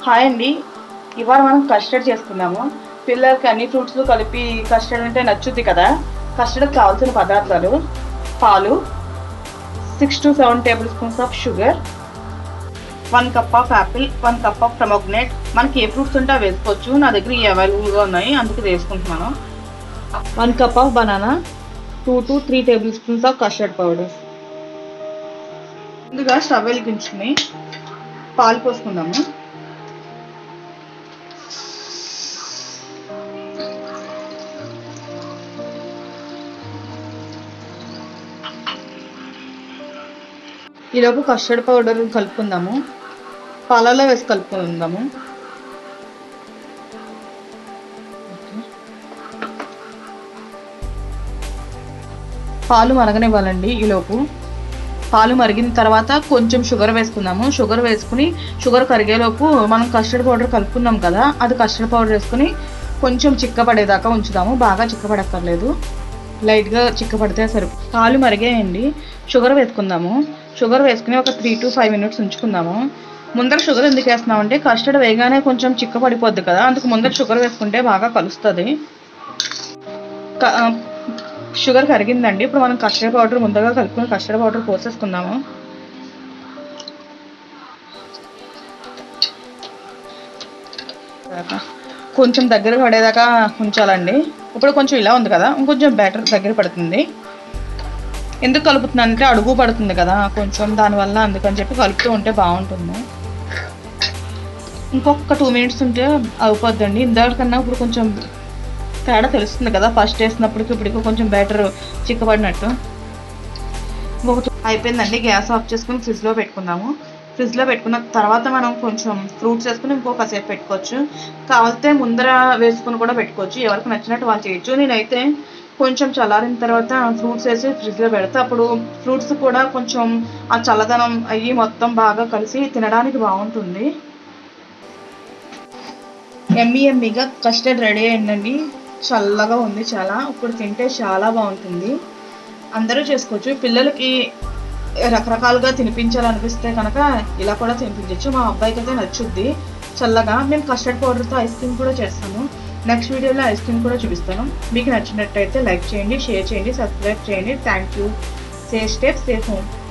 hi అండి ఇవాళ మనం కస్టర్డ్ చేసుకున్నాము పిల్లలకి అన్ని ఫ్రూట్స్ కలిపి కస్టర్డ్ అంటే నచ్చుద్ది కదా కస్టర్డ్ కావాల్సిన పదార్థాలు పాలు six to seven table spoons of sugar one cup of apple one cup of pomegranate మనకి ఏ ఫ్రూట్స్ ఉంటే అవి వేసుకోవచ్చు నా దగ్గర ఇవి అవైలబుల్గా ఉన్నాయి అందుకే వేసుకుంటున్నాను one cup of banana two to three table spoons of custard powder ముందుగా స్టవ్ వెలిగించుకుని పాలు పోసుకుందాము ఈలోపు కస్టర్డ్ పౌడర్ కలుపుకుందాము పాలలో వేసి కలుపుకుందాము పాలు మరగనివ్వాలండి ఈలోపు పాలు మరిగిన తర్వాత కొంచెం షుగర్ వేసుకుందాము షుగర్ వేసుకుని షుగర్ కరిగేలోపు మనం కస్టర్డ్ పౌడర్ కలుపుకున్నాం కదా అది కస్టర్డ్ పౌడర్ వేసుకుని కొంచెం చిక్కపడేదాకా ఉంచుదాము బాగా చిక్కపడక్కర్లేదు లైట్గా చిక్కపడితే సరి పాలు మరిగాయండి షుగర్ వేసుకుందాము షుగర్ వేసుకుని ఒక త్రీ టు ఫైవ్ మినిట్స్ ఉంచుకుందాము ముందర షుగర్ ఎందుకు వేస్తున్నామంటే కస్టర్డ్ వేయగానే కొంచెం చిక్కపడిపోద్ది కదా అందుకు ముందర షుగర్ వేసుకుంటే బాగా కలుస్తుంది క- ఆ, షుగర్ కరిగిందండి ఇప్పుడు మనం కస్టర్డ్ పౌడర్ ముందుగా కలుపుకుని కస్టర్డ్ పౌడర్ పోసేసుకుందాము కొంచెం దగ్గర పడేదాకా ఉంచాలండి ఇప్పుడు కొంచెం ఇలా ఉంది కదా ఇంకొంచెం బ్యాటర్ దగ్గర పడుతుంది ఎందుకు కలుపుతున్నాను అంటే అడుగు పడుతుంది కదా కొంచెం దానివల్ల అందుకని చెప్పి కలుపుతూ ఉంటే బాగుంటుంది ఇంకొక టూ మినిట్స్ ఉంటే అయిపోద్దండి ఇందాకన్నా ఇప్పుడు కొంచెం తేడా తెలుస్తుంది కదా ఫస్ట్ వేసినప్పటికి ఇప్పటికి కొంచెం బ్యాటర్ చిక్కబడినట్టు ఇంకొక అయిపోయిందండి గ్యాస్ ఆఫ్ చేసుకుని ఫ్రిడ్జ్లో పెట్టుకుందాము ఫ్రిడ్జ్లో పెట్టుకున్న తర్వాత మనం కొంచెం ఫ్రూట్స్ వేసుకుని ఇంకొక సేపు పెట్టుకోవచ్చు కావాలితే ముందర వేసుకుని కూడా పెట్టుకోవచ్చు ఎవరికి నచ్చినట్టు వాళ్ళు చేయొచ్చు నేనైతే కొంచెం చల్లారిన తర్వాత ఫ్రూట్స్ వేసి ఫ్రిడ్జ్లో పెడతా అప్పుడు ఫ్రూట్స్ కూడా కొంచెం ఆ చల్లదనం అయ్యి మొత్తం బాగా కలిసి తినడానికి బాగుంటుంది ఎమ్మి ఎమ్మిగా కస్టర్డ్ రెడీ అయిందండి చల్లగా ఉంది చాలా ఇప్పుడు తింటే చాలా బాగుంటుంది అందరూ చేసుకోవచ్చు పిల్లలకి రకరకాలుగా తినిపించాలనిపిస్తే కనుక ఇలా కూడా తినిపించవచ్చు మా అబ్బాయికి అయితే నచ్చుద్ది చల్లగా మేము కస్టర్డ్ పౌడర్తో ఐస్ క్రీమ్ కూడా చేస్తాము నెక్స్ట్ వీడియోలో ఐస్ క్రీమ్ కూడా చూపిస్తాను మీకు నచ్చినట్టయితే లైక్ చేయండి షేర్ చేయండి సబ్స్క్రైబ్ చేయండి thank you say step safe home